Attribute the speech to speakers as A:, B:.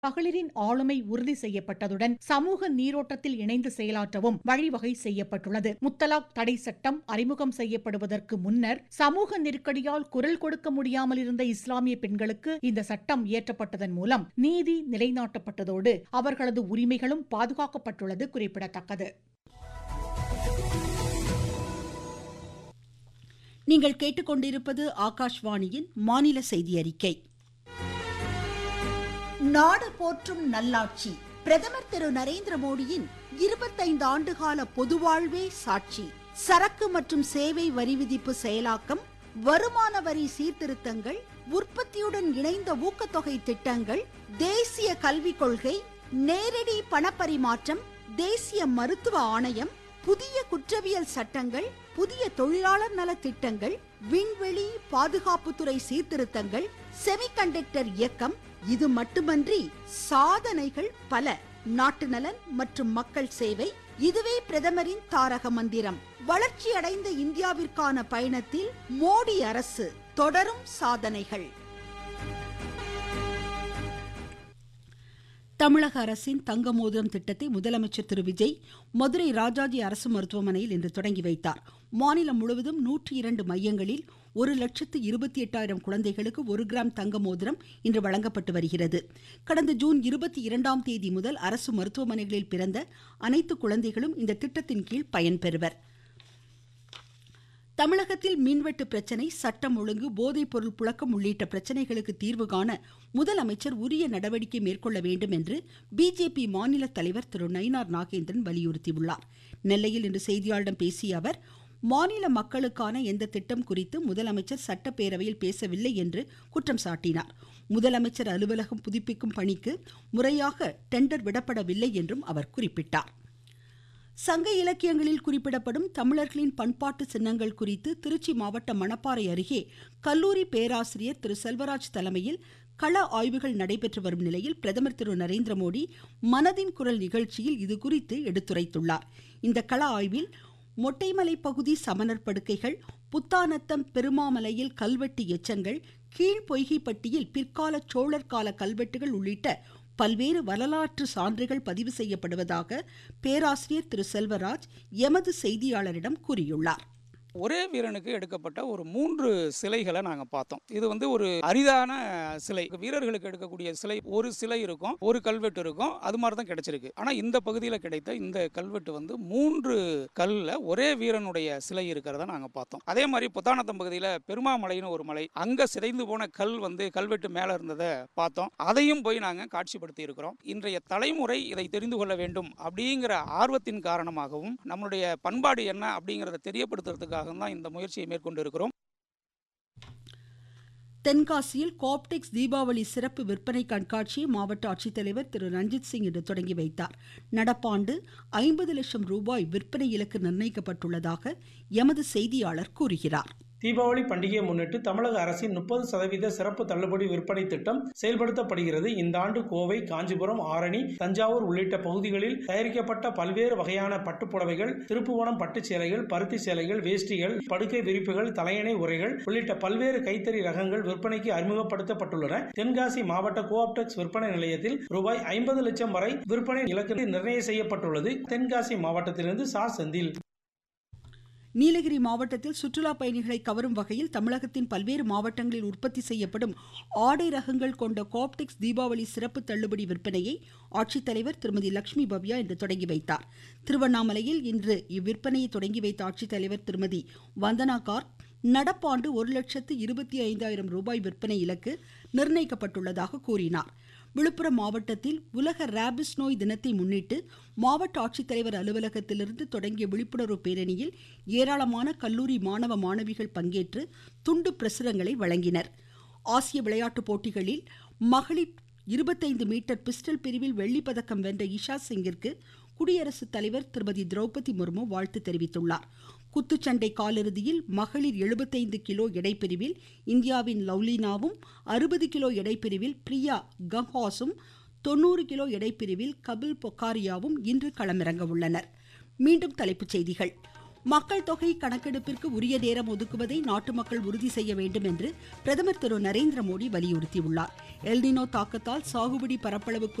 A: மகளிரின் ஆளுமை உறுதி செய்யப்பட்டதுடன் சமூக நீரோட்டத்தில் இணைந்து செயலாற்றவும் வழிவகை செய்யப்பட்டுள்ளது முத்தலாக் தடை சட்டம் அறிமுகம் செய்யப்படுவதற்கு முன்னர் சமூக நெருக்கடியால் குரல் கொடுக்க முடியாமல் இருந்த இஸ்லாமிய பெண்களுக்கு இந்த சட்டம் இயற்றப்பட்டதன் மூலம் நீதி நிலைநாட்டப்பட்டதோடு அவர்களது உரிமைகளும் பாதுகாக்கப்பட்டுள்ளது குறிப்பிடத்தக்கது
B: நீங்கள் கேட்டுக்கொண்டிருப்பது ஆகாஷ்வாணியின் மாநில செய்தி அறிக்கை
C: நாடு போற்றும் நல்லாட்சி பிரதமர் திரு நரேந்திர மோடியின் இருபத்தைந்து ஆண்டுகால பொதுவாழ்வே சாட்சி சரக்கு மற்றும் சேவை வரி விதிப்பு செயலாக்கம் வருமான வரி சீர்திருத்தங்கள் உற்பத்தியுடன் இணைந்த ஊக்கத்தொகை திட்டங்கள் தேசிய கல்விக் கொள்கை நேரடி பணப்பரிமாற்றம் தேசிய மருத்துவ ஆணையம் புதிய குற்றவியல் சட்டங்கள் புதிய தொழிலாளர் நல திட்டங்கள் விண்வெளி பாதுகாப்புத்துறை சீர்திருத்தங்கள் செமிகண்டக்டர் இயக்கம் இது மட்டுமன்றி சாதனைகள் பல நாட்டு நலன் மற்றும் மக்கள் சேவை இதுவே பிரதமரின் தாரக மந்திரம் வளர்ச்சியடைந்த இந்தியாவிற்கான பயணத்தில் மோடி அரசு தொடரும் சாதனைகள்
B: தமிழக அரசின் தங்க மோதிரம் திட்டத்தை முதலமைச்சர் திரு விஜய் மதுரை ராஜாஜி அரசு மருத்துவமனையில் இன்று தொடங்கி வைத்தார் மாநிலம் முழுவதும் நூற்றி இரண்டு மையங்களில் ஒரு லட்சத்து இருபத்தி எட்டாயிரம் குழந்தைகளுக்கு ஒரு கிராம் தங்க மோதிரம் இன்று வழங்கப்பட்டு வருகிறது கடந்த ஜூன் இருபத்தி இரண்டாம் தேதி முதல் அரசு மருத்துவமனைகளில் பிறந்த அனைத்து குழந்தைகளும் இந்த திட்டத்தின் கீழ் பயன்பெறுவர் தமிழகத்தில் மின்வெட்டு பிரச்சனை சட்டம் ஒழுங்கு போதைப் பொருள் புழக்கம் உள்ளிட்ட பிரச்சனைகளுக்கு தீர்வு காண முதலமைச்சர் உரிய நடவடிக்கை மேற்கொள்ள வேண்டும் என்று பிஜேபி மாநில தலைவர் திரு நயினார் நாகேந்திரன் வலியுறுத்தியுள்ளார் நெல்லையில் இன்று செய்தியாளர்களிடம் பேசிய அவர் மாநில மக்களுக்கான எந்த திட்டம் குறித்து முதலமைச்சர் சட்டப்பேரவையில் பேசவில்லை என்று குற்றம் சாட்டினார் முதலமைச்சர் அலுவலகம் புதுப்பிக்கும் பணிக்கு முறையாக டெண்டர் விடப்படவில்லை என்றும் அவர் குறிப்பிட்டார் சங்க இலக்கியங்களில் குறிப்பிடப்படும் தமிழர்களின் பண்பாட்டு சின்னங்கள் குறித்து திருச்சி மாவட்ட மணப்பாறை அருகே கல்லூரி பேராசிரியர் திரு செல்வராஜ் தலைமையில் கள ஆய்வுகள் நடைபெற்று வரும் நிலையில் பிரதமர் திரு நரேந்திர மோடி மனதின் குரல் நிகழ்ச்சியில் இதுகுறித்து எடுத்துரைத்துள்ளார் இந்த கள ஆய்வில் மொட்டைமலை பகுதி சமணர் படுக்கைகள் புத்தானத்தம் பெருமாமலையில் கல்வெட்டு எச்சங்கள் கீழ் பொய்கைப்பட்டியில் பிற்கால சோழர் கால கல்வெட்டுகள் உள்ளிட்ட பல்வேறு வரலாற்று சான்றுகள் பதிவு செய்யப்படுவதாக பேராசிரியர் திரு செல்வராஜ் எமது செய்தியாளரிடம் கூறியுள்ளார்
D: ஒரே வீரனுக்கு எடுக்கப்பட்ட ஒரு மூன்று சிலைகளை நாங்கள் பார்த்தோம் இது வந்து ஒரு அரிதான சிலை வீரர்களுக்கு எடுக்கக்கூடிய சிலை ஒரு சிலை இருக்கும் ஒரு கல்வெட்டு இருக்கும் அது மாதிரி தான் கிடைச்சிருக்கு ஆனால் இந்த பகுதியில் கிடைத்த இந்த கல்வெட்டு வந்து மூன்று கல்லில் ஒரே வீரனுடைய சிலை இருக்கிறத நாங்கள் பார்த்தோம் அதே மாதிரி புத்தானத்தம் பகுதியில் பெருமாமலைன்னு ஒரு மலை அங்கே சிதைந்து போன கல் வந்து கல்வெட்டு மேலே இருந்ததை பார்த்தோம் அதையும் போய் நாங்கள் காட்சிப்படுத்தி இருக்கிறோம் இன்றைய தலைமுறை இதை தெரிந்து கொள்ள வேண்டும் அப்படிங்கிற ஆர்வத்தின் காரணமாகவும் நம்மளுடைய பண்பாடு என்ன அப்படிங்கிறத தெரியப்படுத்துறதுக்காக தான் இந்த முயற்சியை மேற்கொண்டு இருக்கிறோம்
B: தென்காசியில் கோப்டெக்ஸ் தீபாவளி சிறப்பு விற்பனை கண்காட்சியை மாவட்ட ஆட்சித்தலைவர் திரு ரஞ்சித் சிங் இன்று தொடங்கி வைத்தார் நடப்பாண்டு ஐம்பது லட்சம் ரூபாய் விற்பனை இலக்கு நிர்ணயிக்கப்பட்டுள்ளதாக எமது செய்தியாளர் கூறுகிறார்
E: தீபாவளி பண்டிகையை முன்னிட்டு தமிழக அரசின் முப்பது சதவீத சிறப்பு தள்ளுபடி விற்பனை திட்டம் செயல்படுத்தப்படுகிறது இந்த ஆண்டு கோவை காஞ்சிபுரம் ஆரணி தஞ்சாவூர் உள்ளிட்ட பகுதிகளில் தயாரிக்கப்பட்ட பல்வேறு வகையான பட்டுப்புடவைகள் திருப்புவனம் பட்டுச் சேலைகள் பருத்தி சேலைகள் வேஷ்டிகள் படுக்கை விரிப்புகள் தலையணை உரைகள் உள்ளிட்ட பல்வேறு கைத்தறி ரகங்கள் விற்பனைக்கு அறிமுகப்படுத்தப்பட்டுள்ளன தென்காசி மாவட்ட கோஆப்டெக்ஸ் விற்பனை நிலையத்தில் ரூபாய் ஐம்பது லட்சம் வரை விற்பனை இலக்கு நிர்ணயம் செய்யப்பட்டுள்ளது தென்காசி மாவட்டத்திலிருந்து சா செந்தில்
B: நீலகிரி மாவட்டத்தில் சுற்றுலா பயணிகளை கவரும் வகையில் தமிழகத்தின் பல்வேறு மாவட்டங்களில் உற்பத்தி செய்யப்படும் ஆடை ரகங்கள் கொண்ட கோப்டெக்ஸ் தீபாவளி சிறப்பு தள்ளுபடி விற்பனையை ஆட்சித்தலைவர் திருமதி லட்சுமி பவ்யா இன்று தொடங்கி வைத்தார் திருவண்ணாமலையில் இன்று இவ்விற்பனையை தொடங்கி வைத்த ஆட்சித்தலைவர் திருமதி வந்தனா கார்க் நடப்பாண்டு ஒரு லட்சத்து இருபத்தி ஐந்தாயிரம் ரூபாய் விற்பனை இலக்கு நிர்ணயிக்கப்பட்டுள்ளதாக கூறினார் விழுப்புரம் மாவட்டத்தில் உலக ரேபிஸ் நோய் தினத்தை முன்னிட்டு மாவட்ட ஆட்சித்தலைவர் அலுவலகத்திலிருந்து தொடங்கிய விழிப்புணர்வு பேரணியில் ஏராளமான கல்லூரி மாணவ மாணவிகள் பங்கேற்று துண்டு பிரசுரங்களை வழங்கினர் ஆசிய விளையாட்டுப் போட்டிகளில் மகளிர் இருபத்தைந்து மீட்டர் பிஸ்டல் பிரிவில் வெள்ளிப் பதக்கம் வென்ற இஷா சிங்கிற்கு குடியரசுத் தலைவர் திருமதி திரௌபதி முர்மு வாழ்த்து தெரிவித்துள்ளார் குத்துச்சண்டை காலிறுதியில் மகளிர் எழுபத்தைந்து கிலோ எடைப்பிரிவில் இந்தியாவின் லவ்லினாவும் அறுபது கிலோ எடைப்பிரிவில் பிரியா கங்ஹாஸும் தொண்ணூறு கிலோ எடைப்பிரிவில் கபில் பொக்காரியாவும் இன்று களமிறங்க உள்ளனர் மீண்டும் தலைப்புச் செய்திகள் மக்கள் தொகை கணக்கெடுப்பிற்கு உரிய நேரம் ஒதுக்குவதை நாட்டு மக்கள் உறுதி செய்ய வேண்டும் என்று பிரதமர் திரு நரேந்திர மோடி வலியுறுத்தியுள்ளார் எல்னினோ தாக்கத்தால் சாகுபடி பரப்பளவு